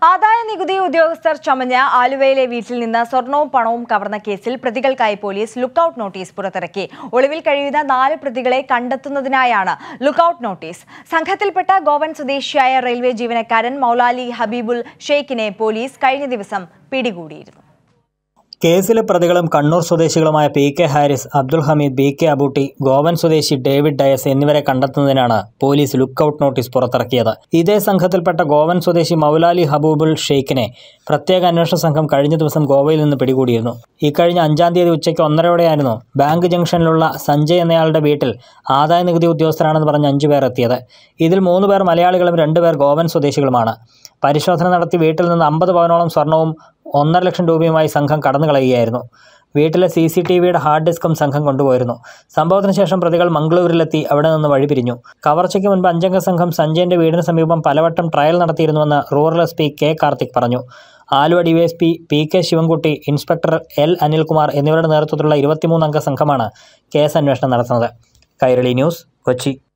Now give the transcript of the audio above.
ആദായ നികുതി ഉദ്യോഗസ്ഥർ ചമഞ്ഞ ആലുവയിലെ വീട്ടിൽ നിന്ന് സ്വർണവും പണവും കവർന്ന കേസിൽ പ്രതികൾക്കായി പോലീസ് ലുക്കൌട്ട് നോട്ടീസ് പുറത്തിറക്കി ഒളിവിൽ കഴിയുന്ന നാല് പ്രതികളെ കണ്ടെത്തുന്നതിനായാണ് ലുക്കൌട്ട് നോട്ടീസ് സംഘത്തിൽപ്പെട്ട ഗോവൻ സ്വദേശിയായ റെയിൽവേ ജീവനക്കാരൻ മൗലാലി ഹബീബുൽ ഷെയ്ഖിനെ പോലീസ് കഴിഞ്ഞ ദിവസം പിടികൂടിയിരുന്നു കേസിലെ പ്രതികളും കണ്ണൂർ സ്വദേശികളുമായ P K Haris Abdul Hameed B K Abootty Goan സ്വദേശി ഡേവിഡ് ഡയസ് എന്നിവരെ കണ്ടെത്തുന്നതിനാണ് പോലീസ് ലുക്കൌട്ട് നോട്ടീസ് പുറത്തിറക്കിയത് ഇതേ സംഘത്തിൽപ്പെട്ട ഗോവൻ സ്വദേശി മൗലാലി ഹബൂബുൽ ഷെയ്ഖിനെ പ്രത്യേക അന്വേഷണ സംഘം കഴിഞ്ഞ ദിവസം ഗോവയിൽ നിന്ന് പിടികൂടിയിരുന്നു ഇക്കഴിഞ്ഞ അഞ്ചാം തീയതി ഉച്ചയ്ക്ക് ഒന്നരയോടെയായിരുന്നു ബാങ്ക് ജംഗ്ഷനിലുള്ള സഞ്ജയ് എന്നയാളുടെ വീട്ടിൽ ആദായ നികുതി ഉദ്യോഗസ്ഥരാണെന്ന് പറഞ്ഞ് അഞ്ചു പേർ എത്തിയത് ഇതിൽ മൂന്ന് പേർ മലയാളികളും രണ്ടുപേർ ഗോവൻ സ്വദേശികളുമാണ് പരിശോധന നടത്തി വീട്ടിൽ നിന്ന് അമ്പത് പവനോളം സ്വർണവും ഒന്നര ലക്ഷം രൂപയുമായി സംഘം കടന്നു കളയുകയായിരുന്നു വീട്ടിലെ സി സി ടി വിയുടെ ഹാർഡ് ഡിസ്കും സംഘം കൊണ്ടുപോയിരുന്നു സംഭവത്തിന് ശേഷം പ്രതികൾ മംഗളൂരിലെത്തി അവിടെ നിന്ന് വഴിപിരിഞ്ഞു കവർച്ചയ്ക്ക് മുൻപ് അഞ്ചംഗ സംഘം സഞ്ജയന്റെ വീടിന് സമീപം പലവട്ടം ട്രയൽ നടത്തിയിരുന്നുവെന്ന് rural S P K Karthik പറഞ്ഞു Aluva DYSP P K Sivankutty inspector L Anilkumar എന്നിവരുടെ നേതൃത്വത്തിലുള്ള ഇരുപത്തിമൂന്നംഗ സംഘമാണ് കേസ് അന്വേഷണം നടത്തുന്നത് കൈരളി ന്യൂസ് കൊച്ചി